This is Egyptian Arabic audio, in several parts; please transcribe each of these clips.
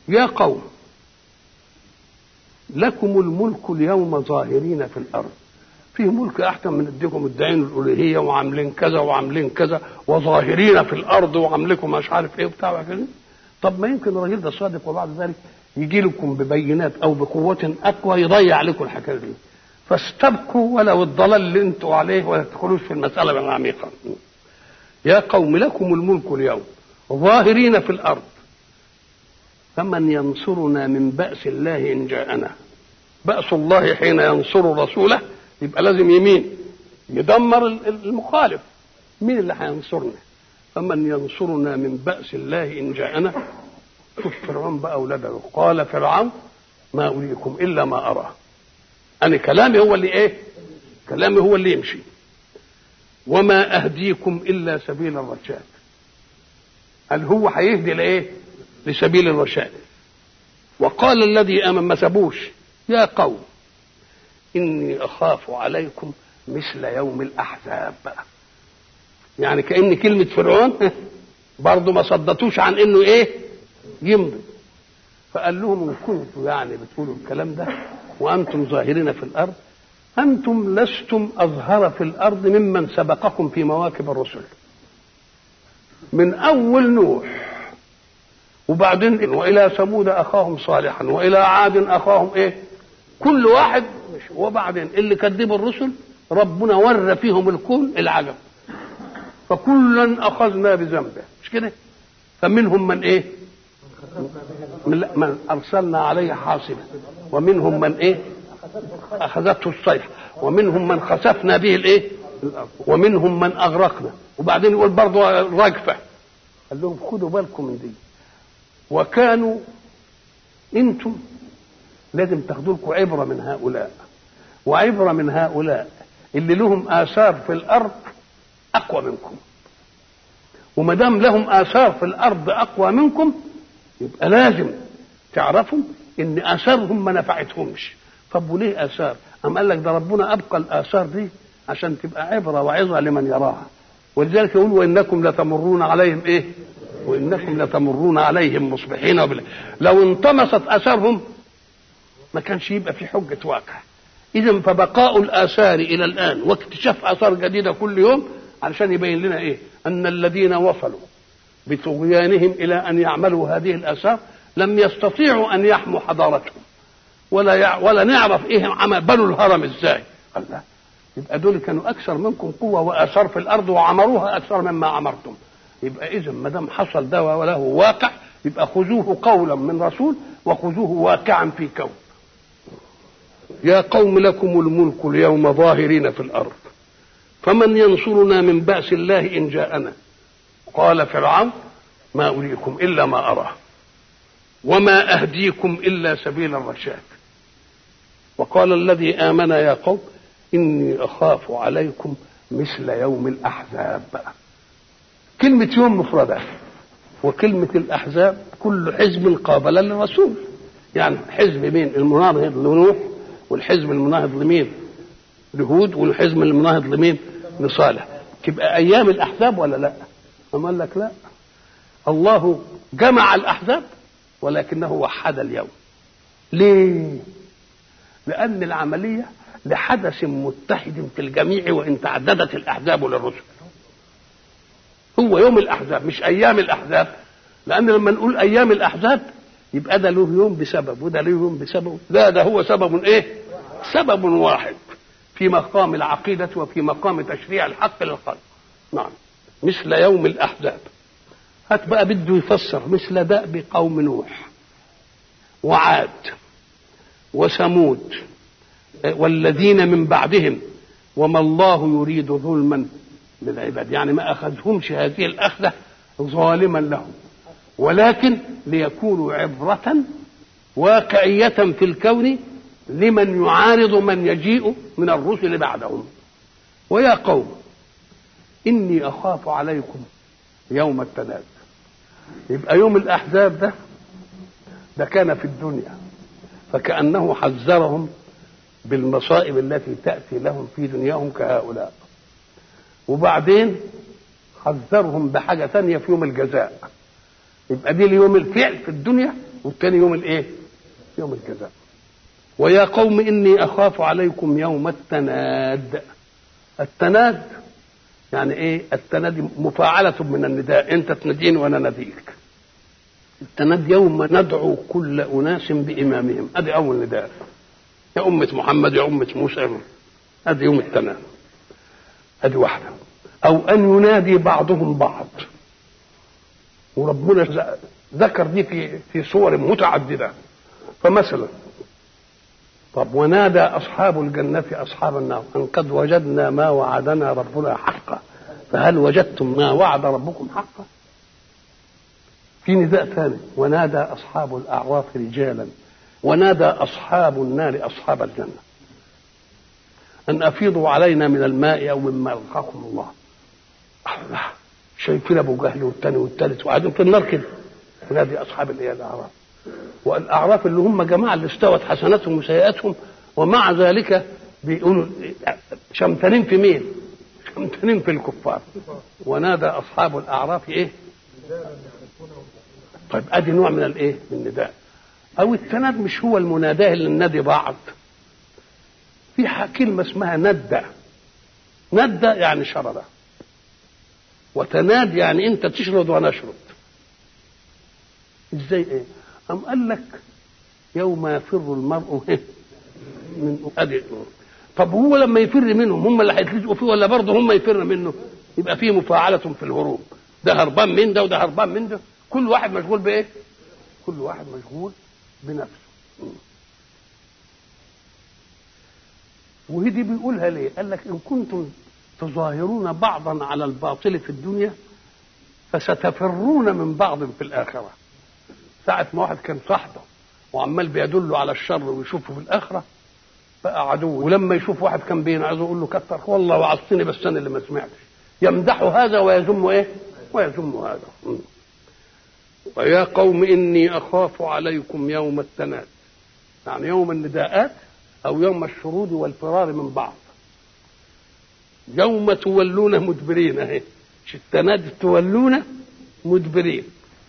يا قوم لكم الملك اليوم ظاهرين في الارض في ملك احسن من اديكم الدعين الالوهيه وعاملين كذا وعاملين كذا وظاهرين في الارض وعاملكم مش عارف ايه وبتاع كده طب ما يمكن الراجل ده صادق وبعد ذلك يجي لكم ببينات او بقوه اقوى يضيع عليكم الحكايه دي فاستبقوا ولو الضلال اللي انتوا عليه ولا تدخلوش في المساله العميقه يا قوم لكم الملك اليوم ظاهرين في الارض فمن ينصرنا من بأس الله إن جاءنا بأس الله حين ينصر رسوله يبقى لازم يمين يدمر المخالف مين اللي هينصرنا فمن ينصرنا من بأس الله إن جاءنا شوف فرعون بقى أولاده قال فرعون ما أريكم إلا ما أرى أنا كلامي هو اللي إيه كلامي هو اللي يمشي وما أهديكم إلا سبيل الرشاد هل هو هيهدي لإيه لسبيل الرشاد وقال الذي امن ما سابوش يا قوم اني اخاف عليكم مثل يوم الاحزاب بقى يعني كان كلمه فرعون برضه ما صدتوش عن انه ايه يمضي فقال لهم ان كنتم يعني بتقولوا الكلام ده وانتم ظاهرين في الارض انتم لستم اظهر في الارض ممن سبقكم في مواكب الرسل من اول نوح وبعدين والى ثمود اخاهم صالحا والى عاد اخاهم ايه كل واحد مش وبعدين اللي كذبوا الرسل ربنا ورى فيهم الكون العجب فكلا اخذنا بذنبه مش كده فمنهم من ايه من, من ارسلنا عليه حاصبا ومنهم من ايه اخذته الصيحه ومنهم من خسفنا به الايه ومنهم من اغرقنا وبعدين يقول برضه رجفه قال لهم خدوا بالكم من دي وكانوا انتم لازم تاخدوا لكم عبره من هؤلاء وعبره من هؤلاء اللي لهم اثار في الارض اقوى منكم وما دام لهم اثار في الارض اقوى منكم يبقى لازم تعرفوا ان اثارهم ما نفعتهمش طب وليه اثار؟ أم قال لك ده ربنا ابقى الاثار دي عشان تبقى عبره وعظه لمن يراها ولذلك يقول وانكم لتمرون عليهم ايه؟ وانكم لتمرون عليهم مصبحين وبالله لو انطمست اثارهم ما كانش يبقى في حجه واقع اذا فبقاء الاثار الى الان واكتشاف اثار جديده كل يوم علشان يبين لنا ايه ان الذين وصلوا بطغيانهم الى ان يعملوا هذه الاثار لم يستطيعوا ان يحموا حضارتهم ولا يع... ولا نعرف ايه عمل بنوا الهرم ازاي قال لا يبقى دول كانوا اكثر منكم قوه واثار في الارض وعمروها اكثر مما عمرتم يبقى اذا ما دام حصل ده وله واقع يبقى خذوه قولا من رسول وخذوه واقعا في كون يا قوم لكم الملك اليوم ظاهرين في الارض فمن ينصرنا من باس الله ان جاءنا قال فرعون ما اريكم الا ما اراه وما اهديكم الا سبيل الرشاد وقال الذي امن يا قوم اني اخاف عليكم مثل يوم الاحزاب بقى كلمة يوم مفردة وكلمة الأحزاب كل حزب قابل للرسول يعني حزب مين المناهض لنوح والحزب المناهض لمين لهود والحزب المناهض لمين لصالح تبقى أيام الأحزاب ولا لا أم قال لك لا الله جمع الأحزاب ولكنه وحد اليوم ليه لأن العملية لحدث متحد في الجميع وإن تعددت الأحزاب للرسل هو يوم الاحزاب مش ايام الاحزاب لان لما نقول ايام الاحزاب يبقى ده له يوم بسبب وده له يوم بسبب لا ده هو سبب ايه سبب واحد في مقام العقيدة وفي مقام تشريع الحق للخلق نعم مثل يوم الأحزاب هات بقى بده يفسر مثل دأب قوم نوح وعاد وثمود والذين من بعدهم وما الله يريد ظلما للعباد يعني ما أخذهمش هذه الأخذة ظالما لهم ولكن ليكونوا عبرة واقعية في الكون لمن يعارض من يجيء من الرسل بعدهم ويا قوم إني أخاف عليكم يوم التناد يبقى يوم الأحزاب ده ده كان في الدنيا فكأنه حذرهم بالمصائب التي تأتي لهم في دنياهم كهؤلاء وبعدين حذرهم بحاجة ثانية في يوم الجزاء يبقى دي اليوم الفعل في الدنيا والتاني يوم الايه يوم الجزاء ويا قوم اني اخاف عليكم يوم التناد التناد يعني ايه التناد مفاعلة من النداء انت تناديني وانا ناديك التناد يوم ندعو كل اناس بامامهم ادي اول نداء يا امة محمد يا امة موسى ادي يوم التناد ادي واحدة او ان ينادي بعضهم بعض وربنا ذكر دي في في صور متعدده فمثلا طب ونادى اصحاب الجنه اصحاب النار ان قد وجدنا ما وعدنا ربنا حقا فهل وجدتم ما وعد ربكم حقا في نداء ثاني ونادى اصحاب الاعراف رجالا ونادى اصحاب النار اصحاب الجنه ان افيضوا علينا من الماء او مما رزقكم الله الله شايفين ابو جهل والثاني والثالث وقاعدين في النار كده ونادي اصحاب الايه الاعراف والاعراف اللي هم جماعه اللي استوت حسناتهم وسيئاتهم ومع ذلك بيقولوا شمتانين في مين؟ شمتانين في الكفار ونادى اصحاب الاعراف ايه؟ طيب ادي نوع من الايه؟ من النداء او التناد مش هو المناداه اللي ننادي بعض في كلمه اسمها ندى ندى يعني شرد وتناد يعني انت تشرد وانا اشرد ازاي ايه ام قال لك يوم يفر المرء من ادي طب هو لما يفر منهم هم اللي هيتلزقوا فيه ولا برضه هم يفر منه يبقى فيه مفاعلة في الهروب ده هربان من ده وده هربان من ده كل واحد مشغول بايه كل واحد مشغول بنفسه وهي دي بيقولها ليه قال لك ان كنتم تظاهرون بعضا على الباطل في الدنيا فستفرون من بعض في الآخرة ساعة ما واحد كان صاحبه وعمال بيدله على الشر ويشوفه في الآخرة بقى عدو ولما يشوف واحد كان بينعزه يقول له كتر والله وعظتني بس انا اللي ما سمعتش يمدح هذا ويذم ايه؟ ويذم هذا ويا قوم اني اخاف عليكم يوم التناد يعني يوم النداءات او يوم الشرود والفرار من بعض يوم تولون مدبرين اهي التناد تولون مدبرين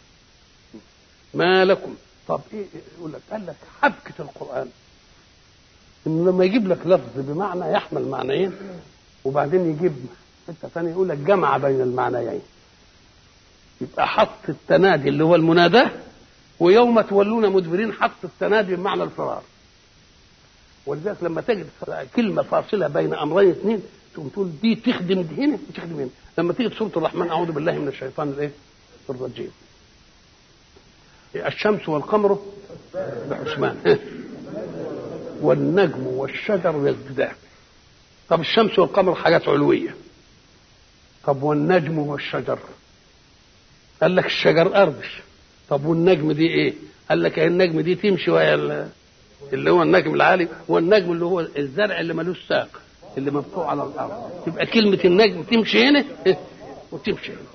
ما لكم طب ايه يقول لك قال لك حبكه القران انه لما يجيب لك لفظ بمعنى يحمل معنيين وبعدين يجيب حته ثانيه يقول لك جمع بين المعنيين يبقى حط التنادي اللي هو المناداه ويوم تولون مدبرين حط التنادي بمعنى الفرار ولذلك لما تجد كلمه فاصله بين امرين اثنين تقوم تقول دي تخدم دي هنا تخدم هنا لما تيجي سوره الرحمن اعوذ بالله من الشيطان الايه الرجيم الشمس والقمر بحسبان والنجم والشجر يسجدان طب الشمس والقمر حاجات علويه طب والنجم والشجر قال لك الشجر ارضش طب والنجم دي ايه قال لك النجم دي تمشي وهي اللي هو النجم العالي والنجم اللي هو الزرع اللي ملوش ساق اللي مبقوع على الارض تبقى كلمه النجم تمشي هنا وتمشي هنا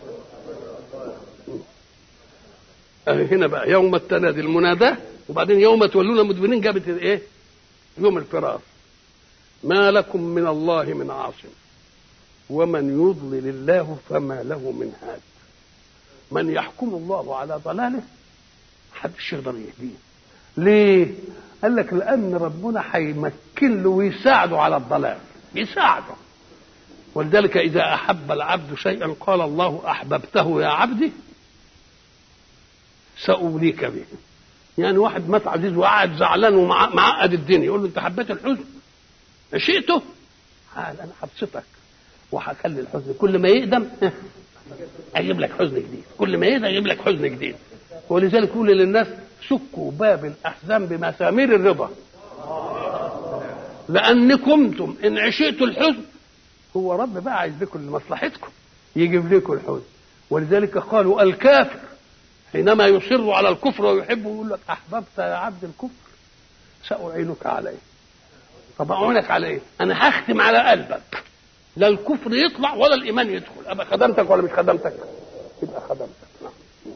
هنا بقى يوم التنادي المناداه وبعدين يوم تولون مدبرين جابت ايه يوم الفرار ما لكم من الله من عاصم ومن يضلل الله فما له من هاد من يحكم الله على ضلاله محدش يقدر يهديه ليه قال لك لان ربنا هيمكن له ويساعده على الضلال يساعده ولذلك اذا احب العبد شيئا قال الله احببته يا عبدي سأوليك به يعني واحد مات عزيز وقعد زعلان ومعقد الدنيا يقول له انت حبيت الحزن عشقته قال انا حبستك وهخلي الحزن كل ما يقدم اجيب لك حزن جديد كل ما يقدم اجيب لك حزن جديد ولذلك يقول للناس سكوا باب الاحزان بمسامير الرضا لان كنتم ان عشقتوا الحزن هو رب بقى عايز لكم لمصلحتكم يجيب لكم الحزن ولذلك قالوا الكافر حينما يصر على الكفر ويحبه يقول لك احببت يا عبد الكفر ساعينك عليه طب اعينك على ايه؟ انا هختم على قلبك لا الكفر يطلع ولا الايمان يدخل ابقى خدمتك ولا مش خدمتك؟ يبقى خدمتك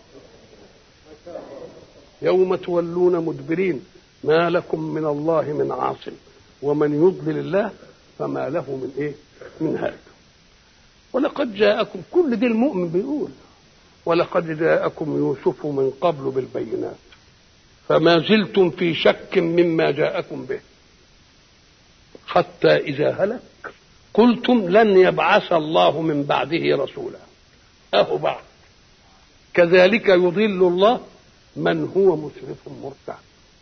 يوم تولون مدبرين ما لكم من الله من عاصم ومن يضلل الله فما له من ايه؟ من هاد ولقد جاءكم كل دي المؤمن بيقول ولقد جاءكم يوسف من قبل بالبينات فما زلتم في شك مما جاءكم به حتى إذا هلك قلتم لن يبعث الله من بعده رسولا أهو بعد كذلك يضل الله من هو مسرف مرتع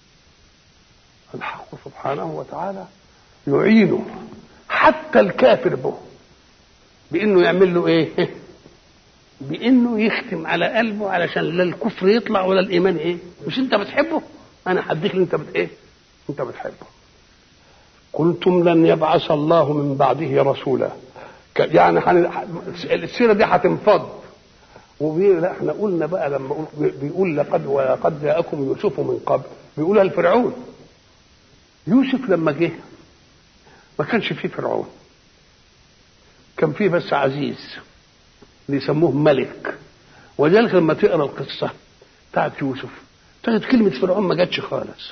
الحق سبحانه وتعالى يعينه حتى الكافر به بانه يعمل له ايه بانه يختم على قلبه علشان لا الكفر يطلع ولا الايمان ايه مش انت بتحبه انا هديك اللي انت بت ايه انت بتحبه قلتم لن يبعث الله من بعده رسولا يعني السيره دي هتنفض وبيقول لا احنا قلنا بقى لما بيقول لقد ولقد جاءكم يوسف من قبل بيقولها لفرعون يوسف لما جه ما كانش فيه فرعون كان فيه بس عزيز اللي يسموه ملك ولذلك لما تقرا القصه بتاعت يوسف تجد كلمه فرعون ما جاتش خالص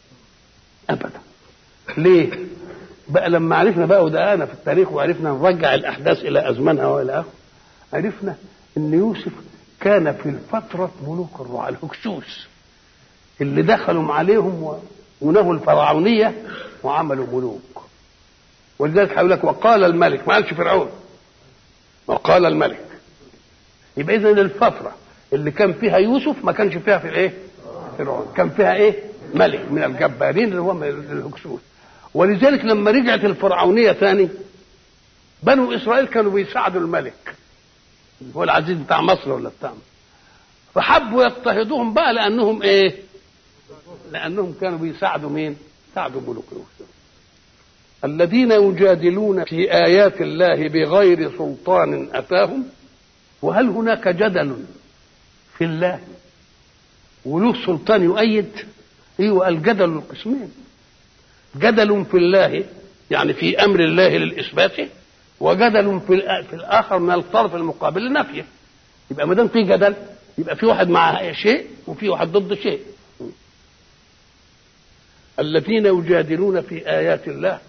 ابدا ليه بقى لما عرفنا بقى ودققنا في التاريخ وعرفنا نرجع الاحداث الى ازمانها والى اخره عرفنا ان يوسف كان في الفترة ملوك الرعاة الهكسوس اللي دخلوا عليهم ونهوا الفرعونية وعملوا ملوك ولذلك هيقول لك وقال الملك ما قالش فرعون وقال الملك يبقى اذا الفترة اللي كان فيها يوسف ما كانش فيها في الايه؟ فرعون كان فيها ايه؟ ملك من الجبارين اللي هو من الهكسوس ولذلك لما رجعت الفرعونية ثاني بنو اسرائيل كانوا بيساعدوا الملك هو العزيز بتاع مصر ولا بتاع فحبوا يضطهدوهم بقى لانهم ايه لانهم كانوا بيساعدوا مين ساعدوا ملوك يوسف الذين يجادلون في ايات الله بغير سلطان اتاهم وهل هناك جدل في الله وله سلطان يؤيد ايوه الجدل القسمين جدل في الله يعني في امر الله للاثبات وجدل في في الاخر من الطرف المقابل لنفيه يبقى ما دام في جدل يبقى في واحد مع شيء وفي واحد ضد شيء الذين يجادلون في ايات الله